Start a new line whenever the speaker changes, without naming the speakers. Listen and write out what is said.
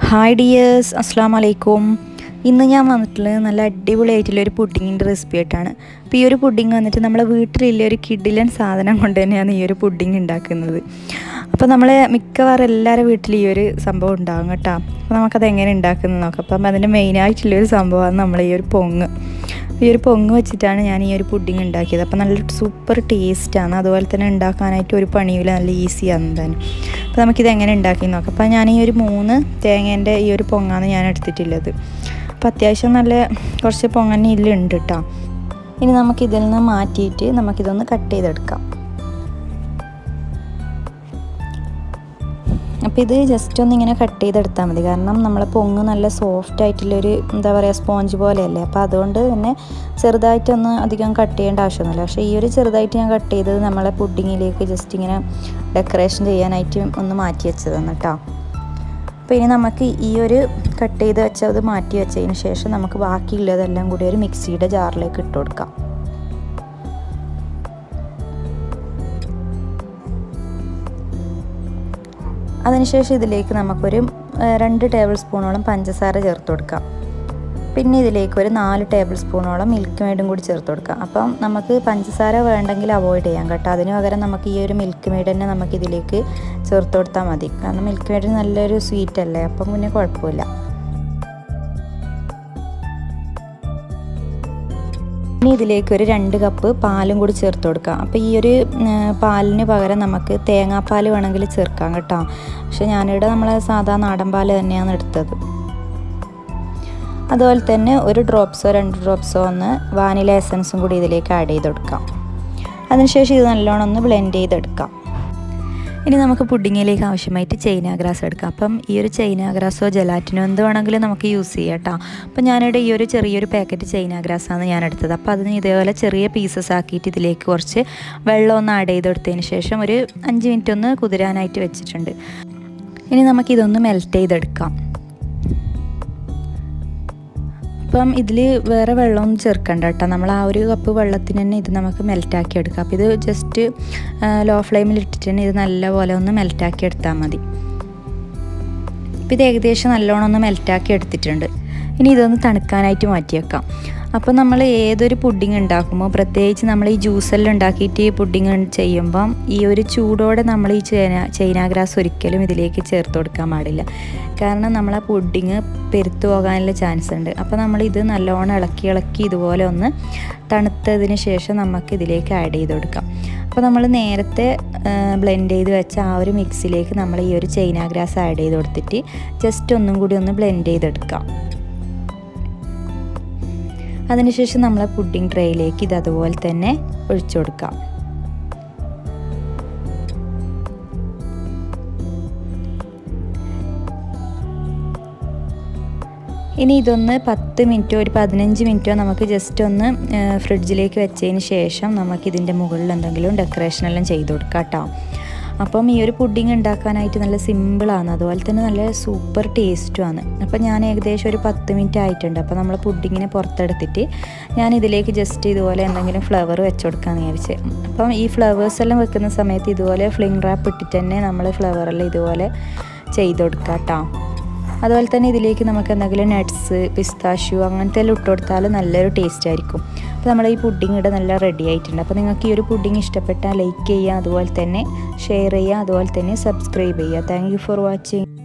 hi dears അസ്സാം വലൈക്കും ഇന്ന് ഞാൻ വന്നിട്ടുള്ളത് നല്ല അടിപൊളിയായിട്ടുള്ള ഒരു പുഡിങ്ങിൻ്റെ റെസിപ്പി ആയിട്ടാണ് അപ്പോൾ ഈ ഒരു പുഡിങ് വന്നിട്ട് നമ്മളെ വീട്ടിലുള്ള ഒരു കിഡിലൻ സാധനം കൊണ്ട് തന്നെയാണ് ഈ ഒരു പുഡിങ് ഉണ്ടാക്കുന്നത് അപ്പോൾ നമ്മൾ മിക്കവാറും എല്ലാവരുടെ വീട്ടിലും ഈ ഒരു സംഭവം ഉണ്ടാകും കേട്ടോ അപ്പോൾ നമുക്കത് എങ്ങനെ ഉണ്ടാക്കുന്നത് നോക്കാം അപ്പം അതിൻ്റെ മെയിനായിട്ടുള്ളൊരു സംഭവമാണ് നമ്മൾ ഈ ഒരു പൊങ്ങ് ഈ ഒരു പൊങ്ങ് വെച്ചിട്ടാണ് ഞാൻ ഈ ഒരു പുഡിങ് ഉണ്ടാക്കിയത് അപ്പോൾ നല്ല സൂപ്പർ ടേസ്റ്റാണ് അതുപോലെ തന്നെ ഉണ്ടാക്കാനായിട്ട് ഒരു പണിയില്ല നല്ല ഈസിയാണ് തന്നെ അപ്പോൾ നമുക്കിത് എങ്ങനെ ഉണ്ടാക്കി നോക്കാം അപ്പോൾ ഞാൻ ഈ ഒരു മൂന്ന് തേങ്ങേൻ്റെ ഈ ഒരു പൊങ്ങാണ് ഞാൻ എടുത്തിട്ടുള്ളത് അപ്പോൾ അത്യാവശ്യം നല്ല കുറച്ച് പൊങ്ങന്നെ ഇതിലുണ്ട് കേട്ടോ ഇനി നമുക്കിതിൽ നിന്ന് മാറ്റിയിട്ട് നമുക്കിതൊന്ന് കട്ട് ചെയ്തെടുക്കാം അപ്പോൾ ഇത് ജസ്റ്റ് ഒന്ന് ഇങ്ങനെ കട്ട് ചെയ്തെടുത്താൽ മതി കാരണം നമ്മളെ പൊങ്ങ് നല്ല സോഫ്റ്റ് ആയിട്ടുള്ളൊരു എന്താ പറയുക സ്പോഞ്ച് പോലെയല്ലേ അപ്പോൾ അതുകൊണ്ട് തന്നെ ചെറുതായിട്ടൊന്ന് അധികം കട്ട് ചെയ്യേണ്ട ആവശ്യമൊന്നുമില്ല പക്ഷേ ഈ ഒരു ചെറുതായിട്ട് ഞാൻ കട്ട് ചെയ്തത് നമ്മളെ പുഡിങ്ങിലേക്ക് ജസ്റ്റ് ഇങ്ങനെ ഡെക്കറേഷൻ ചെയ്യാനായിട്ട് ഒന്ന് മാറ്റി വെച്ചതാണ് കേട്ടോ അപ്പോൾ ഇനി നമുക്ക് ഈ ഒരു കട്ട് ചെയ്ത് വെച്ചത് മാറ്റി വെച്ചതിന് ശേഷം നമുക്ക് ബാക്കിയുള്ളതെല്ലാം കൂടി ഒരു മിക്സിയുടെ ജാറിലേക്ക് ഇട്ട് കൊടുക്കാം അതിനുശേഷം ഇതിലേക്ക് നമുക്കൊരു രണ്ട് ടേബിൾ സ്പൂണോളം പഞ്ചസാര ചേർത്ത് കൊടുക്കാം പിന്നെ ഇതിലേക്ക് ഒരു നാല് ടേബിൾ സ്പൂണോളം മിൽക്ക് മെയ്ഡും കൂടി ചേർത്ത് കൊടുക്കാം അപ്പം നമുക്ക് പഞ്ചസാര വേണ്ടെങ്കിൽ അവോയ്ഡ് ചെയ്യാം കേട്ടോ അതിന് പകരം നമുക്ക് ഈ ഒരു മിൽക്ക് മെയ്ഡ് തന്നെ നമുക്ക് ഇതിലേക്ക് ചേർത്ത് കൊടുത്താൽ മതി കാരണം മിൽക്ക് മെയ്ഡ് നല്ലൊരു സ്വീറ്റ് അല്ലേ അപ്പം പിന്നെ കുഴപ്പമില്ല ഇനി ഇതിലേക്ക് ഒരു രണ്ട് കപ്പ് പാലും കൂടി ചേർത്ത് കൊടുക്കാം അപ്പോൾ ഈ ഒരു പാലിന് പകരം നമുക്ക് തേങ്ങാപ്പാൽ വേണമെങ്കിൽ ചേർക്കാം കേട്ടോ പക്ഷെ ഞാനിവിടെ നമ്മളെ സാധാ നാടൻ പാൽ തന്നെയാണ് എടുത്തത് അതുപോലെ തന്നെ ഒരു ഡ്രോപ്സോ രണ്ട് ഡ്രോപ്സോ ഒന്ന് വാനില എസൻസും കൂടി ഇതിലേക്ക് ആഡ് ചെയ്ത് കൊടുക്കാം അതിനുശേഷം ഇത് നല്ലോണം ഒന്ന് ബ്ലെൻഡ് ചെയ്തെടുക്കാം ഇനി നമുക്ക് പുഡിങ്ങിലേക്ക് ആവശ്യമായിട്ട് ചൈന ഗ്രാസ് എടുക്കാം അപ്പം ഈ ഒരു ചൈന ഗ്രാസോ ജലാറ്റിനോ എന്ത് വേണമെങ്കിലും നമുക്ക് യൂസ് ചെയ്യാം കേട്ടോ അപ്പം ഞാനിവിടെ ഈ ഒരു ചെറിയൊരു പാക്കറ്റ് ചൈന ഗ്രാസാണ് ഞാൻ എടുത്തത് അപ്പോൾ അതിന് ഇതേപോലെ ചെറിയ പീസസ് ആക്കിയിട്ട് ഇതിലേക്ക് കുറച്ച് വെള്ളം ഒന്ന് ആഡ് ചെയ്തെടുത്തതിന് ശേഷം ഒരു അഞ്ച് മിനിറ്റ് ഒന്ന് കുതിരാനായിട്ട് വെച്ചിട്ടുണ്ട് ഇനി നമുക്കിതൊന്ന് മെൽറ്റ് ചെയ്തെടുക്കാം അപ്പം ഇതിൽ വേറെ വെള്ളമൊന്നും ചേർക്കണ്ട കേട്ടോ നമ്മൾ ആ ഒരു കപ്പ് വെള്ളത്തിന് തന്നെ ഇത് നമുക്ക് മെൽറ്റാക്കി എടുക്കാം അപ്പോൾ ഇത് ജസ്റ്റ് ലോ ഫ്ലെയിമിൽ ഇട്ടിട്ട് തന്നെ ഇത് നല്ലപോലെ ഒന്ന് മെൽറ്റാക്കി എടുത്താൽ മതി ഇപ്പോൾ ഇത് ഏകദേശം നല്ലോണം ഒന്ന് മെൽറ്റാക്കി എടുത്തിട്ടുണ്ട് ഇനി ഇതൊന്ന് തണുക്കാനായിട്ട് മാറ്റി വെക്കാം അപ്പോൾ നമ്മൾ ഏതൊരു പുഡിങ് ഉണ്ടാക്കുമ്പോൾ പ്രത്യേകിച്ച് നമ്മൾ ഈ ജ്യൂസെല്ലാം ഉണ്ടാക്കിയിട്ട് ഈ പുഡിങ് ചെയ്യുമ്പം ഈ ഒരു ചൂടോടെ നമ്മൾ ഈ ചൈന ചൈന ഗ്രാസ് ഒരിക്കലും ഇതിലേക്ക് ചേർത്ത് കൊടുക്കാൻ പാടില്ല കാരണം നമ്മൾ ആ പുഡിങ് പെരുത്തു പോകാനുള്ള ചാൻസ് ഉണ്ട് അപ്പോൾ നമ്മൾ ഇത് നല്ലോണം ഇളക്കി ഇളക്കി ഇതുപോലെ ഒന്ന് തണുത്തതിന് ശേഷം നമുക്ക് ഇതിലേക്ക് ആഡ് ചെയ്ത് കൊടുക്കാം അപ്പോൾ നമ്മൾ നേരത്തെ ബ്ലെൻഡ് ചെയ്ത് വെച്ച ആ ഒരു മിക്സിലേക്ക് നമ്മൾ ഈ ഒരു ചൈന ഗ്രാസ് ആഡ് ചെയ്ത് കൊടുത്തിട്ട് ജസ്റ്റ് ഒന്നും കൂടി ഒന്ന് ബ്ലെൻഡ് ചെയ്തെടുക്കാം അതിനുശേഷം നമ്മൾ പുഡിംഗ് ട്രേയിലേക്ക് ഇത് അതുപോലെ തന്നെ ഒഴിച്ചു കൊടുക്കാം ഇനി ഇതൊന്ന് പത്ത് മിനിറ്റോ ഒരു പതിനഞ്ച് മിനിറ്റോ നമുക്ക് ജസ്റ്റ് ഒന്ന് ഫ്രിഡ്ജിലേക്ക് വെച്ചതിന് ശേഷം നമുക്കിതിൻ്റെ മുകളിൽ എന്തെങ്കിലും ഡെക്കറേഷനെല്ലാം ചെയ്ത് കൊടുക്കാം കേട്ടോ അപ്പം ഈ ഒരു പുഡിങ് ഉണ്ടാക്കാനായിട്ട് നല്ല സിമ്പിളാണ് അതുപോലെ തന്നെ നല്ല സൂപ്പർ ടേസ്റ്റുമാണ് അപ്പം ഞാൻ ഏകദേശം ഒരു പത്ത് മിനിറ്റ് ആയിട്ടുണ്ട് അപ്പോൾ നമ്മൾ പുഡിങ്ങിനെ പുറത്തെടുത്തിട്ട് ഞാൻ ഇതിലേക്ക് ജസ്റ്റ് ഇതുപോലെ എന്തെങ്കിലും ഫ്ലവർ വെച്ച് കൊടുക്കാമെന്ന് വിചാരിച്ച് അപ്പം ഈ ഫ്ലവേഴ്സ് എല്ലാം വെക്കുന്ന സമയത്ത് ഇതുപോലെ ഫ്ലിങ് റാപ്പ് ഇട്ടിട്ട് തന്നെ നമ്മൾ ഫ്ലവറെല്ലാം ഇതുപോലെ ചെയ്ത് കൊടുക്കാം കേട്ടോ അതുപോലെ തന്നെ ഇതിലേക്ക് നമുക്ക് എന്തെങ്കിലും നട്ട്സ് പിസ്താഷ്യൂ അങ്ങനത്തെ എല്ലാം ഇട്ട് കൊടുത്താൽ നല്ലൊരു ടേസ്റ്റ് ആയിരിക്കും അപ്പോൾ നമ്മുടെ ഈ പുഡിങ് ഇവിടെ നല്ല റെഡി ആയിട്ടുണ്ട് അപ്പോൾ നിങ്ങൾക്ക് ഈ ഒരു പുഡിങ് ഇഷ്ടപ്പെട്ടാൽ ലൈക്ക് ചെയ്യുക അതുപോലെ തന്നെ ഷെയർ ചെയ്യുക അതുപോലെ തന്നെ സബ്സ്ക്രൈബ് ചെയ്യുക താങ്ക് ഫോർ വാച്ചിങ്